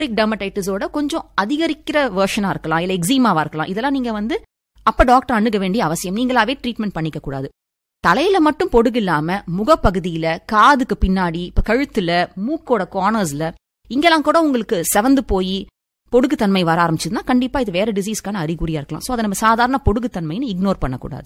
டெர்மடைட்டிஸோட கொஞ்சம் அதிகரிக்கிற வெர்ஷனா இருக்கலாம் இல்ல எக்ஸிமாவா இருக்கலாம் இதெல்லாம் நீங்க வந்து அப்ப டாக்டர் அணுக வேண்டிய அவசியம் நீங்களாவே ட்ரீட்மெண்ட் பண்ணிக்க கூடாது தலையில மட்டும் பொடுகு இல்லாம முகப்பகுதியில காதுக்கு பின்னாடி இப்ப கழுத்துல மூக்கோட கார்னர்ஸ்ல இங்கெல்லாம் கூட உங்களுக்கு செவந்து போய் பொடுகுத்தன்மை வர ஆரம்பிச்சதுன்னா கண்டிப்பா இது வேற டிசீஸ்க்கான அறிகுறியா இருக்கலாம் சோ அதை நம்ம சாதாரண பொடுகுத்தன்மைன்னு இக்னோர் பண்ணக்கூடாது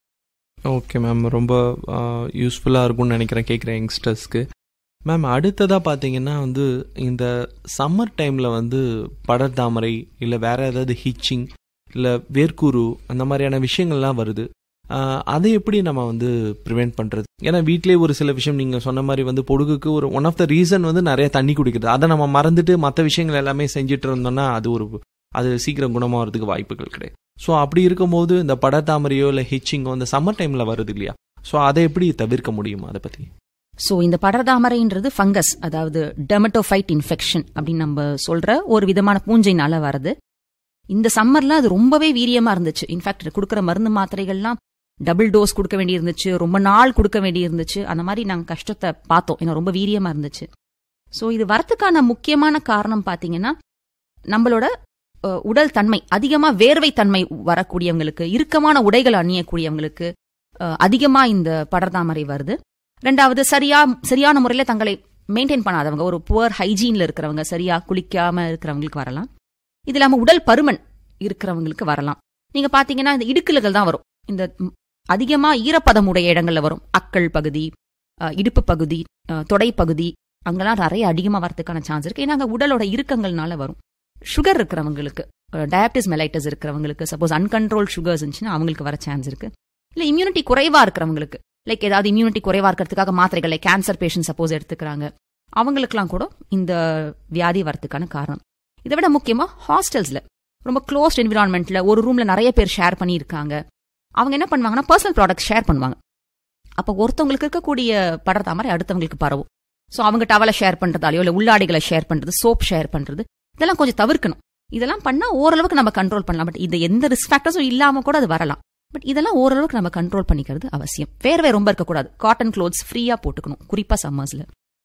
ஓகே மேம் ரொம்ப யூஸ்ஃபுல்லாக இருக்கும்னு நினைக்கிறேன் கேட்குற யங்ஸ்டர்ஸ்க்கு மேம் அடுத்ததாக பார்த்தீங்கன்னா வந்து இந்த சம்மர் டைமில் வந்து படர்தாமரை இல்லை வேற ஏதாவது ஹிச்சிங் இல்லை வேர்க்குரு அந்த மாதிரியான விஷயங்கள்லாம் வருது ஆஹ் அதை எப்படி நம்ம வந்து ப்ரிவெண்ட் பண்ணுறது ஏன்னா வீட்டிலேயே ஒரு சில விஷயம் நீங்கள் சொன்ன மாதிரி வந்து பொடுகுக்கு ஒரு ஒன் ஆஃப் த ரீசன் வந்து நிறைய தண்ணி குடிக்கிறது அதை நம்ம மறந்துட்டு மற்ற விஷயங்கள் எல்லாமே செஞ்சுட்டு இருந்தோம்னா அது ஒரு அது சீக்கிரம் குணமாகிறதுக்கு வாய்ப்புகள் கிடையாது ஸோ அப்படி இருக்கும்போது இந்த படத்தாமரையோ இல்லை ஹிச்சிங்கோ இந்த சம்மர் டைமில் வருது இல்லையா ஸோ அதை எப்படி தவிர்க்க முடியும் அதை பற்றி சோ இந்த படர்தாமரைன்றது ஃபங்கஸ் அதாவது டெமட்டோஃபைட் இன்ஃபெக்ஷன் அப்படின்னு நம்ம சொல்ற ஒரு விதமான பூஞ்சைனால வருது இந்த சம்மர்ல அது ரொம்பவே வீரியமா இருந்துச்சு இன்ஃபேக்ட் கொடுக்குற மருந்து மாத்திரைகள்லாம் டபுள் டோஸ் கொடுக்க வேண்டி இருந்துச்சு ரொம்ப நாள் கொடுக்க வேண்டி இருந்துச்சு அந்த மாதிரி நாங்க கஷ்டத்தை பார்த்தோம் ஏன்னா ரொம்ப வீரியமா இருந்துச்சு சோ இது வரத்துக்கான முக்கியமான காரணம் பாத்தீங்கன்னா நம்மளோட அஹ், உடல் தன்மை அதிகமா வேர்வை தன்மை வரக்கூடியவங்களுக்கு இறுக்கமான உடைகள் அணியக்கூடியவங்களுக்கு அஹ், அதிகமா இந்த படர்தாமரை வருது ரெண்டாவது சரியா சரியான முறையில தங்களை மெயின்டைன் பண்ணாதவங்க ஒரு புவர் ஹைஜீன்ல இருக்கிறவங்க சரியா குளிக்காம இருக்கிறவங்களுக்கு வரலாம் இது இல்லாம உடல் பருமன் இருக்கிறவங்களுக்கு வரலாம் நீங்க பாத்தீங்கன்னா இந்த இடுக்கல்கள் தான் வரும் இந்த ம், அதிகமா ஈரப்பதம் உடைய இடங்கள்ல வரும் அக்கள் பகுதி அஹ், இடுப்பு பகுதி அஹ், தொடை பகுதி அங்கெல்லாம் நிறைய அதிகமா வரதுக்கான சான்ஸ் இருக்கு ஏன்னா அங்க உடலோட இறுக்கங்கள்னால வரும் சுகர் இருக்கிறவங்களுக்கு டயபிட்டிஸ் மெலைட்டஸ் இருக்கிறவங்களுக்கு சப்போஸ் அன்கண்ட்ரோல் சுகர்ஸ் இருந்துச்சுன்னா அவங்களுக்கு வர சான்ஸ் இருக்கு இல்ல இம்யூனிட்டி குறைவா இருக்கிறவங்களுக்கு லைக் ஏதாவது இம்யூனிட்டி குறைவா இருக்கிறதுக்காக மாத்திரைகள் லைக் கேன்சர் பேஷண்ட் சப்போஸ் எடுத்துக்கிறாங்க அவங்களுக்குலாம் கூட இந்த வியாதி வரதுக்கான காரணம் இதை விட முக்கியமா ஹாஸ்டல்ஸ்ல ரொம்ப க்ளோஸ்ட் என்விரான்மெண்ட்ல ஒரு ரூம்ல நிறைய பேர் ஷேர் பண்ணியிருக்காங்க அவங்க என்ன பண்ணுவாங்கன்னா பர்சனல் ப்ராடக்ட் ஷேர் பண்ணுவாங்க அப்ப ஒருத்தவங்களுக்கு இருக்கக்கூடிய படர்தாமரை அடுத்தவங்களுக்கு பரவும் சோ அவங்க டவலை ஷேர் பண்றதாலயோ இல்ல உள்ளாடைகளை ஷேர் பண்றது சோப் ஷேர் பண்றது இதெல்லாம் கொஞ்சம் தவிர்க்கணும் இதெல்லாம் பண்ணா ஓரளவுக்கு நம்ம கண்ட்ரோல் பண்ணலாம் பட் இது எந்த ரிஸ்க் ஃபேக்டர்ஸும் இல்லாம கூட அது வரலாம் பட் இதெல்லாம் ஓரளவுக்கு நம்ம கண்ட்ரோல் பண்ணிக்கிறது அவசியம் வேர்வை ரொம்ப இருக்கக்கூடாது காட்டன் க்ளோத்ஸ் ஃப்ரீயா போட்டுக்கணும் குறிப்பா சம்மர்ஸ்ல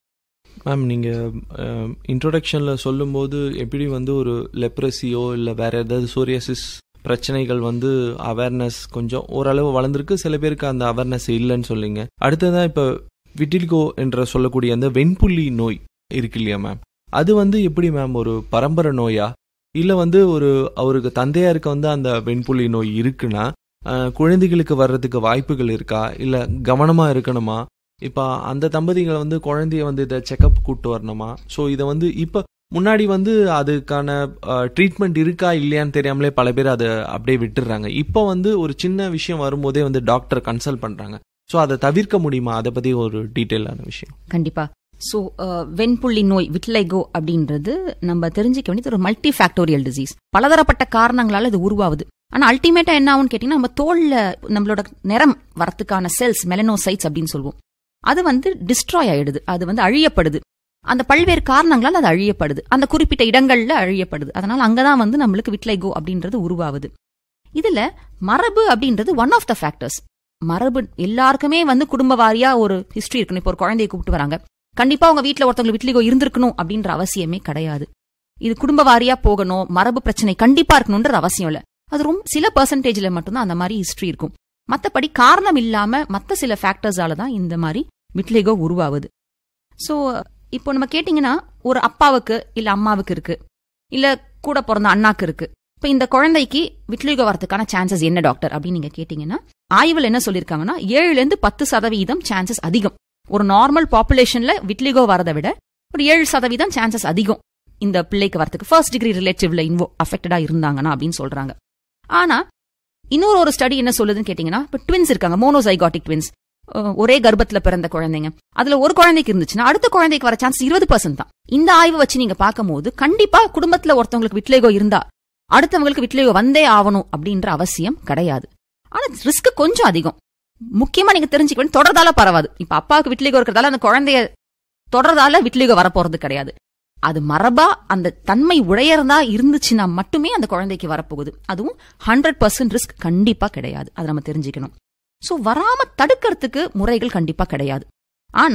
மேம் நீங்கள் இன்ட்ரோடக்ஷனில் சொல்லும்போது எப்படி வந்து ஒரு லெப்ரஸியோ இல்லை வேற ஏதாவது சோரியாசிஸ் பிரச்சனைகள் வந்து அவேர்னஸ் கொஞ்சம் ஓரளவு வளர்ந்துருக்கு சில பேருக்கு அந்த அவேர்னஸ் இல்லைன்னு சொல்லிங்க அடுத்ததான் இப்போ விட்டில்கோ என்ற சொல்லக்கூடிய அந்த வெண்புள்ளி நோய் இருக்கு இல்லையா மேம் அது வந்து எப்படி மேம் ஒரு பரம்பரை நோயா இல்லை வந்து ஒரு அவருக்கு தந்தையாருக்கு வந்து அந்த வெண்புள்ளி நோய் இருக்குன்னா அஹ், குழந்தைகளுக்கு வர்றதுக்கு வாய்ப்புகள் இருக்கா இல்லை கவனமாக இருக்கணுமா இப்போ அந்த தம்பதிகளை வந்து குழந்தைய வந்து இதை செக்கப் கூட்டு வரணுமா ஸோ இதை வந்து இப்போ முன்னாடி வந்து அதுக்கான ட்ரீட்மெண்ட் இருக்கா இல்லையான்னு தெரியாமலே பல பேர் அதை அப்படியே விட்டுடுறாங்க இப்போ வந்து ஒரு சின்ன விஷயம் வரும்போதே வந்து டாக்டர் கன்சல்ட் பண்ணுறாங்க ஸோ அதை தவிர்க்க முடியுமா அதை பற்றி ஒரு டீட்டெயிலான விஷயம் கண்டிப்பா சோ வெண்புள்ளி நோய் விட்லைகோ அப்படின்றது நம்ம தெரிஞ்சுக்க வேண்டியது ஒரு மல்டி ஃபேக்டோரியல் டிசீஸ் பலதரப்பட்ட காரணங்களால இது உருவாகுது ஆனா அல்டிமேட்டா என்ன ஆகும்னு கேட்டீங்கன்னா நம்ம தோல்ல நம்மளோட நிறம் வரத்துக்கான செல்ஸ் மெலனோசைட்ஸ் அப்படின்னு சொல்லுவோம் அது வந்து டிஸ்ட்ராய் ஆயிடுது அது வந்து அழியப்படுது அந்த பல்வேறு காரணங்களால் அது அழியப்படுது அந்த குறிப்பிட்ட இடங்கள்ல அழியப்படுது அதனால அங்கதான் வந்து நம்மளுக்கு விட்லைகோ அப்படின்றது உருவாகுது இதுல மரபு அப்படின்றது ஒன் ஆஃப் த ஃபேக்டர்ஸ் மரபு எல்லாருக்குமே வந்து குடும்ப வாரியா ஒரு ஹிஸ்டரி இருக்கணும் இப்போ ஒரு குழந்தையை கூப்பிட்டு வராங்க கண்டிப்பா உங்க வீட்ல ஒருத்தவங்க விட்லிகோ இருந்திருக்கணும் அப்படின்ற அவசியமே கிடையாது இது குடும்ப வாரியா போகணும் மரபு பிரச்சனை கண்டிப்பா இருக்கணும்ன்ற அவசியம் இல்ல அது ரொம்ப சில பெர்சன்டேஜ்ல மட்டும்தான் அந்த மாதிரி ஹிஸ்டரி இருக்கும் மத்தபடி காரணம் இல்லாம மத்த சில ஃபேக்டர்ஸால தான் இந்த மாதிரி விட்லிகோ உருவாகுது சோ இப்போ நம்ம கேட்டிங்கன்னா ஒரு அப்பாவுக்கு இல்ல அம்மாவுக்கு இருக்கு இல்ல கூட பிறந்த அண்ணாக்கு இருக்கு இப்ப இந்த குழந்தைக்கு விட்லிகோ வரதுக்கான சான்சஸ் என்ன டாக்டர் அப்படின்னு நீங்க கேட்டீங்கன்னா ஆய்வுல என்ன சொல்லிருக்காங்கன்னா ஏழுல இருந்து பத்து சதவீதம் சான்சஸ் அதிகம் ஒரு நார்மல் பாப்புலேஷன்ல விட்லிகோ வரதை விட ஒரு ஏழு சதவீதம் சான்சஸ் அதிகம் இந்த பிள்ளைக்கு வரதுக்கு ஃபர்ஸ்ட் டிகிரி ரிலேட்டிவ்ல இன்வோ அஃபெக்டடா இருந்தாங்கன்னா அப்படின்னு சொல்றாங்க ஆனா இன்னொரு ஒரு ஸ்டடி என்ன சொல்லுதுன்னு கேட்டீங்கன்னா இப்ப ட்வின்ஸ் இருக்காங்க மோனோசைகாட்டிக் ட்வின்ஸ் ஒரே கர்ப்பத்துல பிறந்த குழந்தைங்க அதுல ஒரு குழந்தைக்கு இருந்துச்சுன்னா அடுத்த குழந்தைக்கு வர சான்ஸ் இருபது பர்சன்ட் தான் இந்த ஆய்வு வச்சு நீங்க பார்க்கும்போது கண்டிப்பா குடும்பத்துல ஒருத்தவங்களுக்கு விட்லேகோ இருந்தா அடுத்தவங்களுக்கு விட்லேகோ வந்தே ஆகணும் அப்படின்ற அவசியம் கிடையாது ஆனா ரிஸ்க் கொஞ்சம் அதிகம் முக்கியமா நீங்க தெரிஞ்சுக்க வேண்டிய தொடர்தால பரவாது இப்ப அப்பாவுக்கு விட்லிகோ இருக்கிறதால அந்த குழந்தைய தொடர்தால விட்லிகோ வரப்போறது கிடையாது அது மரபா அந்த தன்மை உடையறதா இருந்துச்சுன்னா மட்டுமே அந்த குழந்தைக்கு வரப்போகுது அதுவும் ஹண்ட்ரட் பர்சன்ட் ரிஸ்க் கண்டிப்பா கிடையாது அதை நம்ம தெரிஞ்சுக்கணும் சோ வராம தடுக்கிறதுக்கு முறைகள் கண்டிப்பா கிடையாது ஆனா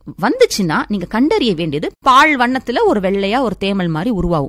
வந்துச்சுன்னா நீங்க கண்டறிய வேண்டியது பால் வண்ணத்துல ஒரு வெள்ளையா ஒரு தேமல் மாதிரி உருவாகும்